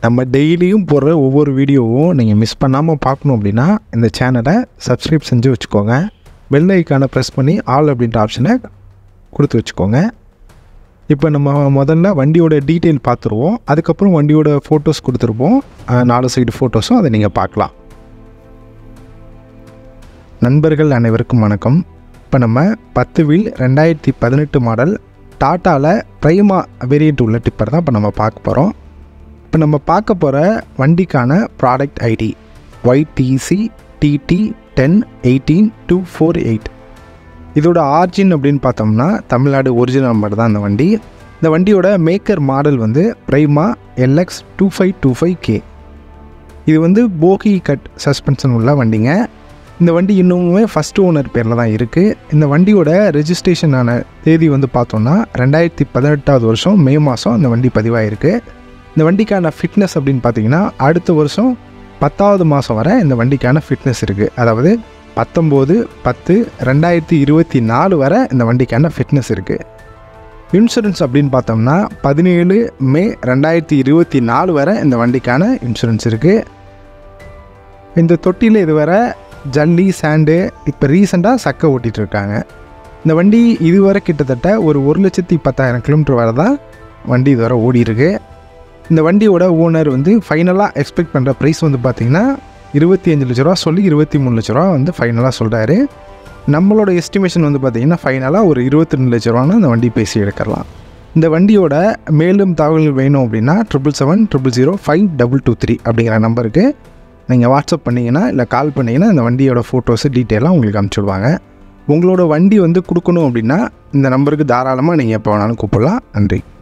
நம்ம டெய்லியும் போடுற ஒவ்வொரு வீடியோவும் நீங்கள் மிஸ் பண்ணாமல் பார்க்கணும் அப்படின்னா இந்த சேனலை சப்ஸ்கிரைப் செஞ்சு வச்சுக்கோங்க பெல் ஐக்கானை ப்ரெஸ் பண்ணி ஆல் அப்படின்ற ஆப்ஷனை கொடுத்து வச்சுக்கோங்க இப்போ நம்ம முதல்ல வண்டியோட டீட்டெயில் பார்த்துருவோம் அதுக்கப்புறம் வண்டியோட ஃபோட்டோஸ் கொடுத்துருப்போம் அஹ், நாலு சைடு ஃபோட்டோஸும் அதை நீங்கள் பார்க்கலாம் நண்பர்கள் அனைவருக்கும் வணக்கம் இப்போ நம்ம பத்து வீல் ரெண்டாயிரத்தி பதினெட்டு மாடல் டாட்டாவில் ப்ரைமா வேரியண்ட் உள்ள டிப்பர் தான் இப்போ நம்ம பார்க்க போகிறோம் இப்போ நம்ம பார்க்க போகிற வண்டிக்கான product ID YDC DD ten eighteen two four eight இதோட ஆர்ஜின் அப்படின்னு பார்த்தோம்னா தமிழ்நாடு ஒரிஜினல் நம்பர் தான் இந்த வண்டி இந்த வண்டியோட மேக்கர் மாடல் வந்து Prima LX two five two five K இது வந்து போகி கட் சஸ்பென்ஷன் உள்ள வண்டிங்க இந்த வண்டி இன்னுமே ஃபஸ்ட் ஓனர் பேரில் தான் இருக்குது இந்த வண்டியோட ரெஜிஸ்ட்ரேஷன் ஆன தேதி வந்து பார்த்தோம்னா ரெண்டாயிரத்தி பதினெட்டாவது வருஷம் மே மாதம் இந்த வண்டி பதிவாயிருக்கு இந்த வண்டிக்கான ஃபிட்னஸ் அப்படின்னு பார்த்தீங்கன்னா அடுத்த வருஷம் பத்தாவது மாதம் வரை இந்த வண்டிக்கான ஃபிட்னஸ் இருக்குது அதாவது பத்தொம்போது பத்து ரெண்டாயிரத்தி இருபத்தி நாலு வரை இந்த வண்டிக்கான ஃபிட்னஸ் இருக்குது இன்சூரன்ஸ் அப்படின்னு பார்த்தோம்னா பதினேழு மே ரெண்டாயிரத்தி இருபத்தி நாலு வரை இந்த வண்டிக்கான இன்சூரன்ஸ் இருக்குது இந்த தொட்டியில் இதுவரை ஜல்லி சாண்டு இப்போ ரீசெண்டாக சக்கை ஓட்டிகிட்டு இருக்காங்க இந்த வண்டி இதுவரை கிட்டத்தட்ட ஒரு ஒரு லட்சத்தி பத்தாயிரம் கிலோமீட்டர் வரை தான் வண்டி இதுவரை ஓடி இருக்கு இந்த வண்டியோட ஓனர் வந்து ஃபைனலாக எக்ஸ்பெக்ட் பண்ணுற ப்ரைஸ் வந்து பார்த்திங்கன்னா இருபத்தி அஞ்சு லட்ச ரூபா சொல்லி இருபத்தி மூணு லட்ச ரூபா வந்து ஃபைனலாக சொல்கிறாரு நம்மளோட எஸ்டிமேஷன் வந்து பார்த்திங்கன்னா ஃபைனலாக ஒரு இருபத்தி ரெண்டு லட்ச ரூபான்னு அந்த வண்டி பேசி எடுக்கலாம் இந்த வண்டியோட மேலும் தகவல்கள் வேணும் அப்படின்னா triple seven triple zero five double two three அப்படிங்கிற நம்பருக்கு நீங்கள் வாட்ஸ்அப் பண்ணிங்கன்னா இல்லை கால் பண்ணிங்கன்னா இந்த வண்டியோட ஃபோட்டோஸு டீட்டெயிலாக உங்களுக்கு அனுப்பிச்சுடுவாங்க உங்களோட வண்டி வந்து கொடுக்கணும் அப்படின்னா இந்த நம்பருக்கு தாராளமாக நீங்கள் எப்போ வேணாலும் கூப்பிடலாம் நன்றி